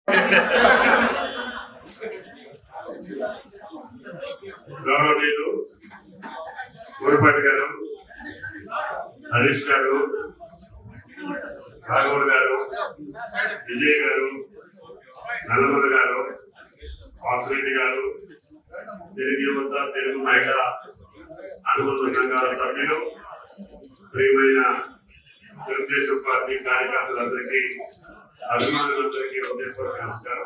గౌరవనీయులు గురుపాటి గారు హరీష్ గారు రాఘవుడు గారు విజయ్ గారు నల్లమల్లి గారు వాసిరెడ్డి గారు తెలుగు యువత తెలుగు మహిళ అనుబంధ సంఘాల సభ్యులు ప్రియమైన తెలుగుదేశం పార్టీ కార్యకర్తలందరికీ అభిమానులందరికీ హృదయపూర్వక నమస్కారం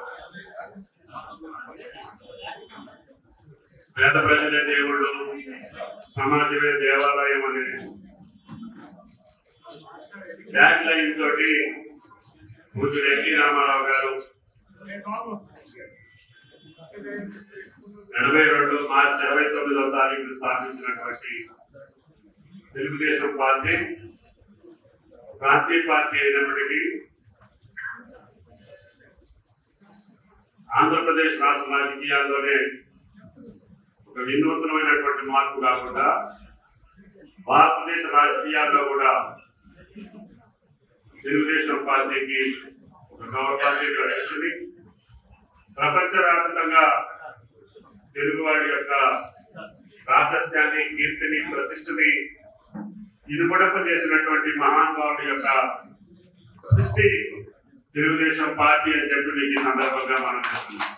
పేద ప్రజలే దేవుళ్ళు సమాజమే దేవాలయం అనే ట్యాగ్ లైన్ తోటి పూజలు ఎన్టీ రామారావు గారు ఎనభై రెండు మార్చి ఇరవై తొమ్మిదవ తారీఖు స్థాపించినటువంటి తెలుగుదేశం పార్టీ ప్రాంతీయ పార్టీ అయినప్పటికీ ఆంధ్రప్రదేశ్ రాష్ట్ర రాజకీయాల్లోనే ఒక వినూతనమైనటువంటి మార్పు కాకుండా భారతదేశ రాజకీయాల్లో కూడా తెలుగుదేశం పార్టీకి ఒక గౌరవాన్ని రక్షిస్తుంది ప్రపంచవ్యాప్తంగా తెలుగువాడి యొక్క ప్రాశస్త్యాన్ని కీర్తిని ప్రతిష్టని ఇనుమడప చేసినటువంటి మహానుభావుడి యొక్క సృష్టి తెలుగుదేశం పార్టీ అని చెప్పి మీకు ఈ సందర్భంగా మనం చెప్తున్నాం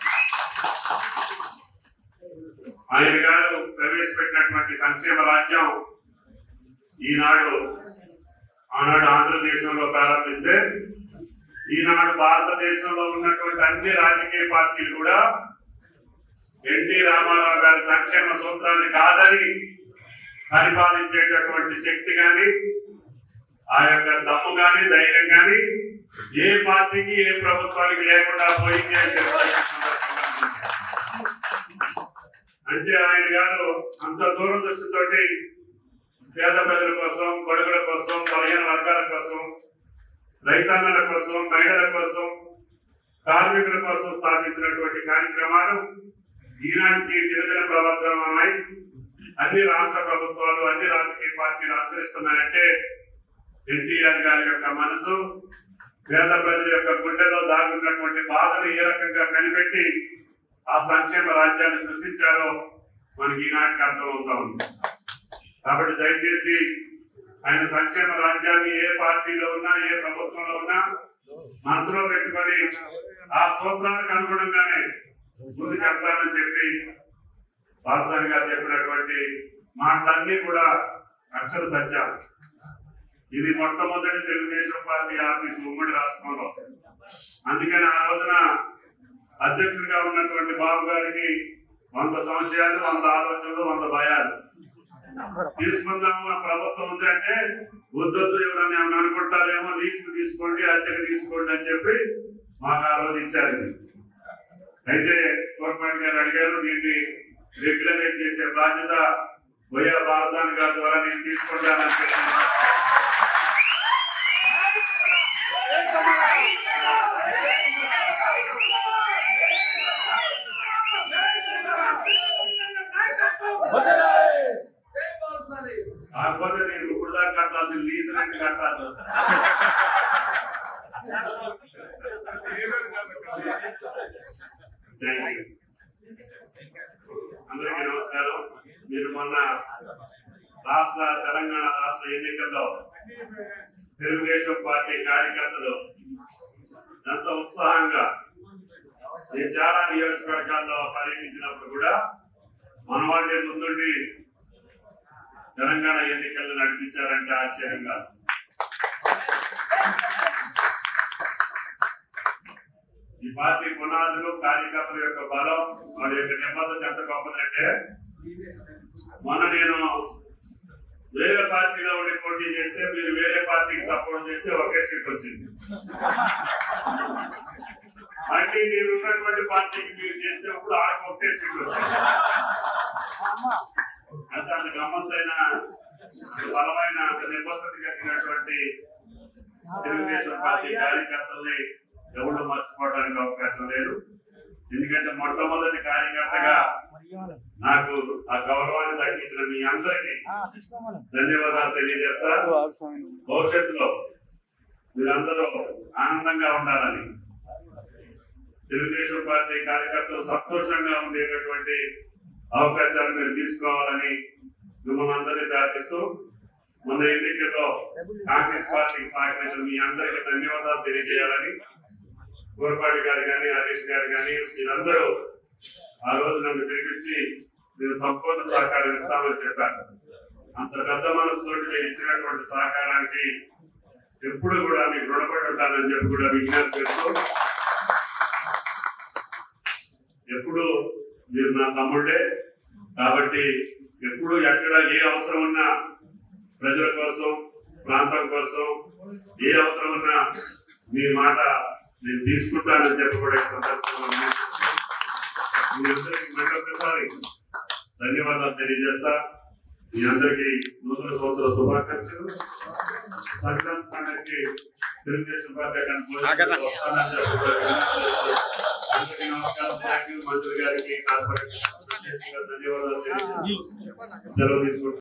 ఆయన గారు ప్రవేశపెట్టినటువంటి సంక్షేమ రాజ్యం ఈనాడు ఆనాడు ఆంధ్రదేశంలో ప్రారంభిస్తే ఈనాడు భారతదేశంలో ఉన్నటువంటి అన్ని రాజకీయ పార్టీలు కూడా ఎన్టీ రామారావు గారి సంక్షేమ సూత్రాన్ని కాదని పరిపాలించేటటువంటి శక్తి గాని ఆ యొక్క దమ్ము గాని ధైర్యం గాని ఏ పార్టీకి ఏ ప్రభుత్వానికి లేకుండా పోయింది అని చెప్పాలి అంటే ఆయన గారు అంత దూరదృష్టితోటి పేద ప్రజల కోసం బడుగుల కోసం బలహీన వర్గాల కోసం రైతాంగాల కోసం మహిళల కోసం కార్మికుల కోసం స్థాపించినటువంటి కార్యక్రమాలు ఈనాటికి దినదిన ప్రవర్తనమై అన్ని రాష్ట్ర ప్రభుత్వాలు అన్ని రాజకీయ పార్టీలు అనుసరిస్తున్నాయంటే ఎన్టీఆర్ గారి యొక్క మనసు పేద ప్రజల యొక్క గుండెలో దాగున్నటువంటి బాధను ఏ రకంగా కనిపెట్టి ఆ సంక్షేమ రాజ్యాన్ని సృష్టించారో మనకి ఈనాటికి అర్థమవుతా ఉంది కాబట్టి దయచేసి ఆయన సంక్షేమ రాజ్యాన్ని ఏ పార్టీలో ఉన్నా ఏ ప్రభుత్వంలో ఉన్నా మనసులో పెట్టుకొని ఆ సూత్రానికి అనుగుణంగానే ముందుకు వెళ్తానని చెప్పి బాలసాని గారు చెప్పినటువంటి మాటలన్నీ కూడా అక్షర సత్యం ఇది మొట్టమొదటి తెలుగుదేశం పార్టీ ఆఫీసు ఉమ్మడి రాష్ట్రంలో అందుకని ఆ రోజున అధ్యక్షుడిగా ఉన్నటువంటి బాబు గారికి వంద సంశయాలు వంద ఆలోచనలు వంద భయాలు తీసుకుందాము ఆ ప్రభుత్వం ఉంది అంటే వద్దొద్దు ఎవరన్నా ఏమన్నా అనుకుంటారేమో లీజుకు తీసుకోండి అద్దెకు తీసుకోండి అని చెప్పి మాకు ఆ రోజు ఇచ్చారు ఇది. అయితే గవర్నమెంట్ గారు అడిగారు దీన్ని రెగ్యులరేట్ చేసే బాధ్యత వైఆ బాలసాని గారి ద్వారా నేను తీసుకుంటానని చెప్పి కాకపోతే నేను ఇప్పుడు దాకా కట్టాల్సిన లీజు రెండు కట్టాలి Thank you. అందరికీ నమస్కారం మీరు మొన్న రాష్ట్ర తెలంగాణ రాష్ట్ర ఎన్నికల్లో తెలుగుదేశం పార్టీ కార్యకర్తలు ఎంత ఉత్సాహంగా నేను చాలా నియోజకవర్గాల్లో పర్యటించినప్పుడు కూడా మన వాళ్ళే ముందుండి తెలంగాణ ఎన్నికలను నడిపించారంటే ఆశ్చర్యం కాదు ఈ పార్టీ పునాదులు కార్యకర్తల యొక్క బలం వారి యొక్క నిబద్ధత ఎంత గొప్పదంటే మొన్న నేను వేరే పార్టీలో ఉండి పోటీ చేస్తే మీరు వేరే పార్టీకి సపోర్ట్ చేస్తే ఒకే సీట్ వచ్చింది మళ్ళీ మీరు ఉన్నటువంటి పార్టీకి మీరు చేసినప్పుడు ఆడకు ఒకే సీట్ వచ్చింది అంత అంత గమ్మత్తైన బలమైన అంత నిబద్ధత కలిగినటువంటి తెలుగుదేశం పార్టీ కార్యకర్తల్ని ఎవరు మర్చిపోవడానికి అవకాశం లేదు ఎందుకంటే మొట్టమొదటి కార్యకర్తగా నాకు ఆ గౌరవాన్ని దక్కించిన మీ అందరికీ ధన్యవాదాలు తెలియజేస్తా భవిష్యత్తులో మీరందరూ ఆనందంగా ఉండాలని తెలుగుదేశం పార్టీ కార్యకర్తలు సంతోషంగా ఉండేటటువంటి అవకాశాలు మీరు తీసుకోవాలని మిమ్మల్ని అందరినీ ప్రార్థిస్తూ మొన్న ఎన్నికల్లో కాంగ్రెస్ పార్టీకి సహకరించిన మీ అందరికీ ధన్యవాదాలు తెలియజేయాలని కోరపాటి గారు కానీ హరీష్ గారు కానీ మీరందరూ ఆ రోజు నన్ను పిలిపించి నేను సంపూర్ణ సహకారం ఇస్తామని చెప్పాను అంత పెద్ద మనసుతో మీరు ఇచ్చినటువంటి సహకారానికి ఎప్పుడు కూడా మీకు రుణపడి ఉంటానని చెప్పి కూడా విజ్ఞప్తి చేస్తూ ఎప్పుడు మీరు నా తమ్ముడే కాబట్టి ఎప్పుడు ఎక్కడ ఏ అవసరం ఉన్నా ప్రజల కోసం ప్రాంతం కోసం ఏ అవసరం ఉన్నా మీ మాట నేను తీసుకుంటానని చెప్పి కూడా ఈ సందర్భంగా విజ్ఞప్తి చేస్తూ మీ అందరికీ మరొకసారి ధన్యవాదాలు తెలియజేస్తా మీ అందరికీ నూతన సంవత్సర శుభాకాంక్షలు సంక్రాంతి పండుగకి తెలుగుదేశం పార్టీ ఆగరా. వస్తానని చెప్పి కూడా విజ్ఞప్తి చేస్తూ అందరికీ నమస్కారం థ్యాంక్ యూ మంత్రి గారికి కార్పొరేట్ ధన్యవాదాలు తెలియజేస్తూ సెలవు తీసుకుంటున్నాను